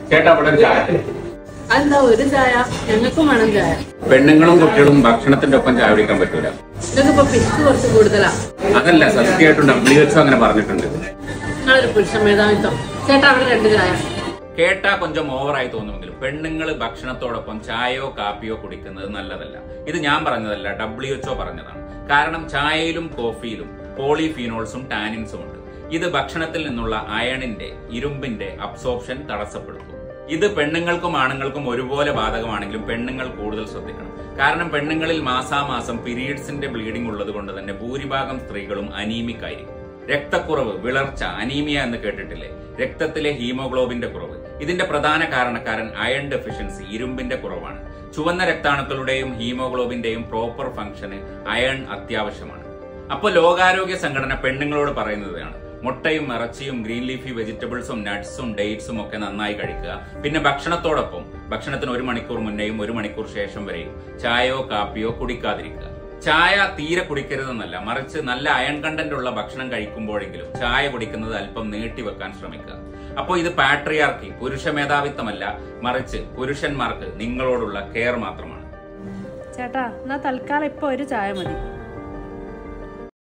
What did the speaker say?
ചേട്ടാ അവിടെ ഒരു ചായ അതെന്താ ഒരു ചായ ഞങ്ങൾക്കും വേണം ചായ പെണ്ണുങ്ങളും കുട്ടികളും ഭക്ഷണത്തിന്റെ ഒപ്പം ചായ കുടിക്കാൻ പറ്റൂല നിങ്ങൾക്കിപ്പോ പിച്ച് കുറച്ച് കൂടുതലാ അതല്ല സത്യമായിട്ടും ഡബ്ല്യു എച്ച് അങ്ങനെ പറഞ്ഞിട്ടുണ്ട് നിങ്ങളൊരു പുരുഷ മേധാവിത്വം ചേട്ടാ അവിടെ രണ്ട് ചായ കേട്ടാ കൊഞ്ചം ഓവറായി തോന്നുമെങ്കിലും പെണ്ണുങ്ങൾ ഭക്ഷണത്തോടൊപ്പം ചായയോ കാപ്പിയോ കുടിക്കുന്നത് നല്ലതല്ല ഇത് ഞാൻ പറഞ്ഞതല്ല ഡബ്ല്യു എച്ച്ഒ പറഞ്ഞതാണ് കാരണം ചായയിലും കോഫിയിലും പോളിഫീനോൾസും ടാനിൻസും ഉണ്ട് ഇത് ഭക്ഷണത്തിൽ നിന്നുള്ള അയണിന്റെ ഇരുമ്പിന്റെ അബ്സോർപ്ഷൻ തടസ്സപ്പെടുത്തും ഇത് പെണ്ണുങ്ങൾക്കും ആണുങ്ങൾക്കും ഒരുപോലെ ബാധകമാണെങ്കിലും പെണ്ണുങ്ങൾ കൂടുതൽ ശ്രദ്ധിക്കണം കാരണം പെണ്ണുങ്ങളിൽ മാസാമാസം പീരീഡ്സിന്റെ ബ്ലീഡിംഗ് ഉള്ളത് കൊണ്ട് തന്നെ ഭൂരിഭാഗം സ്ത്രീകളും അനീമിക് ആയിരിക്കും രക്തക്കുറവ് വിളർച്ച അനീമിയ എന്ന് കേട്ടിട്ടില്ലേ രക്തത്തിലെ ഹീമോഗ്ലോബിന്റെ കുറവ് ഇതിന്റെ പ്രധാന കാരണക്കാരൻ അയൺ ഡെഫിഷ്യൻസി ഇരുമ്പിന്റെ കുറവാണ് ചുവന്ന രക്താണുക്കളുടെയും ഹീമോഗ്ലോബിന്റെയും പ്രോപ്പർ ഫംഗ്ഷന് അയൺ അത്യാവശ്യമാണ് അപ്പോൾ ലോകാരോഗ്യ സംഘടന പെണ്ണുങ്ങളോട് പറയുന്നതാണ് മുട്ടയും ഇറച്ചിയും ഗ്രീൻ ലീഫി വെജിറ്റബിൾസും നട്ട്സും ഡേറ്റ്സും ഒക്കെ നന്നായി കഴിക്കുക പിന്നെ ഭക്ഷണത്തോടൊപ്പം ഭക്ഷണത്തിന് ഒരു മണിക്കൂർ മുന്നേയും ഒരു മണിക്കൂർ ശേഷം വരെയും ചായയോ കാപ്പിയോ കുടിക്കാതിരിക്കുക ചായ തീരെ കുടിക്കരുതെന്നല്ല മറിച്ച് നല്ല അയൺ കണ്ടന്റ് ഉള്ള ഭക്ഷണം കഴിക്കുമ്പോഴെങ്കിലും ചായ കുടിക്കുന്നത് അല്പം നീട്ടിവെക്കാൻ ശ്രമിക്കുക അപ്പോൾ ഇത് പാട്രിയാർക്കി പുരുഷ മേധാവിത്വമല്ല മറിച്ച് പുരുഷന്മാർക്ക് നിങ്ങളോടുള്ള കെയർ മാത്രമാണ് ചേട്ടാ എന്നാ തൽക്കാലം ഇപ്പൊ ഒരു ചായ മതി